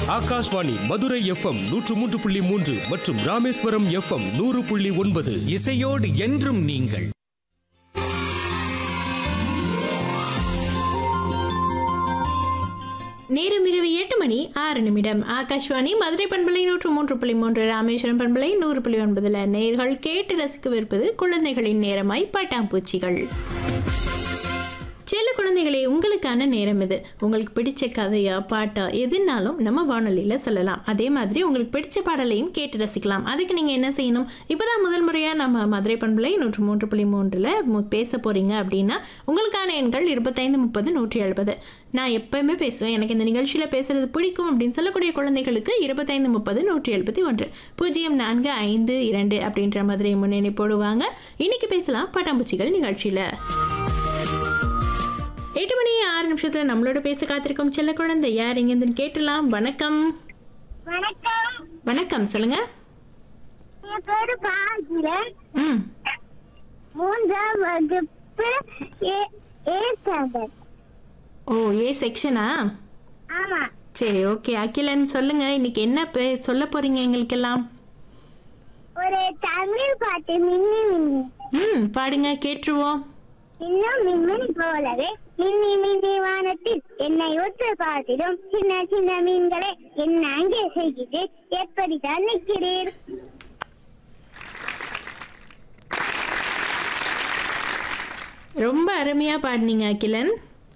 Akashvani Madurai FM நூற்று மூன்று புள்ளி மூன்று மற்றும் ராமேஸ்வரம் எஃப்எம் நூறு புள்ளி ஒன்பது இசையோடு என்றும் நீங்கள் நேரம் இரவு எட்டு மணி ஆறு நிமிடம் ஆகாஷ்வாணி மதுரை பண்பலை நூற்று மூன்று புள்ளி மூன்று ராமேஸ்வரம் பண்பலை நூறு புள்ளி ஒன்பதுல நேர்கள் கேட்டு ரசிக்கவிருப்பது குழந்தைகளின் நேரமாய் பட்டாம்பூச்சிகள் செல்ல குழந்தைகளே உங்களுக்கான நேரம் இது உங்களுக்கு பிடிச்ச கதையா பாட்டா எதுனாலும் நம்ம வானொலியில் சொல்லலாம் அதே மாதிரி உங்களுக்கு பிடிச்ச பாடலையும் கேட்டு ரசிக்கலாம் அதுக்கு நீங்கள் என்ன செய்யணும் இப்போதான் முதல் முறையாக நம்ம மதுரை பண்பலை நூற்று மூன்று புள்ளி மூன்றில் பேச போகிறீங்க அப்படின்னா உங்களுக்கான எண்கள் இருபத்தைந்து முப்பது நூற்றி எழுபது நான் எப்பயுமே பேசுவேன் எனக்கு இந்த நிகழ்ச்சியில் பேசுறது பிடிக்கும் அப்படின்னு சொல்லக்கூடிய குழந்தைகளுக்கு இருபத்தைந்து முப்பது நூற்றி எழுபத்தி ஒன்று பூஜ்ஜியம் நான்கு ஐந்து இரண்டு அப்படின்ற மாதிரி முன்னணி போடுவாங்க இன்னைக்கு பேசலாம் பட்டாம்பூச்சிகள் நிகழ்ச்சியில் எட்டு மணி ஆறு நிமிஷத்துல நம்மளோட பேச காத்திருக்கும் செல்ல குழந்தை யார் இங்கேருந்து கேட்டலாம் வணக்கம் வணக்கம் வணக்கம் சொல்லுங்க என் பேரு பாகிரன் ம் மூன்றாம் வகுப்பு ஏ ஏ ஸ்டாண்டர்ட் ஓ ஏ செக்ஷனா ஆமா சரி ஓகே அகிலன் சொல்லுங்க இன்னைக்கு என்ன பே சொல்ல போறீங்க எங்களுக்கெல்லாம் ஒரு தமிழ் பாட்டு மின்னி மின்னி ம் பாடுங்க கேட்டுருவோம் இன்னும் மின்மினி போலவே மின்னி மின்னி வானத்தில் என்னை ஒற்று பார்த்திடும் சின்ன சின்ன மீன்களே என்ன அங்கே செய்கிறது எப்படித்தான் நிற்கிறீர் ரொம்ப அருமையா பாடுனீங்க அகிலன்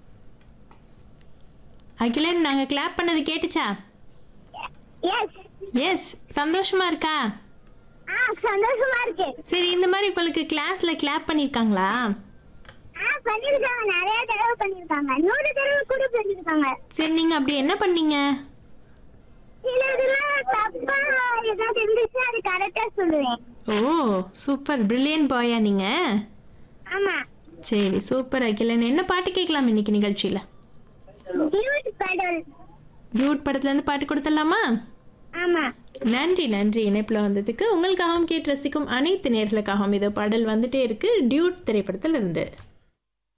அகிலன் நாங்க கிளாப் பண்ணது கேட்டுச்சா எஸ் எஸ் சந்தோஷமா இருக்கா ஆ சந்தோஷமா இருக்கு சரி இந்த மாதிரி உங்களுக்கு கிளாஸ்ல கிளாப் பண்ணிருக்காங்களா ஆ பண்ணிருக்காங்க நிறைய தடவை பண்ணிருக்காங்க நூறு தடவை கூட பண்ணிருக்காங்க சரி நீங்க அப்படி என்ன பண்ணீங்க சிலதுலாம் தப்பா ஏதாவது இருந்துச்சுன்னா அது கரெக்டா சொல்லுவேன் ஓ சூப்பர் பிரில்லியன் பாயா நீங்க ஆமா சரி சூப்பர் அகிலன் என்ன பாட்டு கேட்கலாம் இன்னைக்கு நிகழ்ச்சியில டியூட் படல் டியூட் படத்துல இருந்து பாட்டு கொடுத்துடலாமா ஆமா நன்றி நன்றி இணைப்பில் வந்ததுக்கு உங்களுக்காகவும் கேட்டு ரசிக்கும் அனைத்து நேர்களுக்காகவும் இது பாடல் வந்துட்டே இருக்கு டியூட் திரைப்படத்தில் இருந்து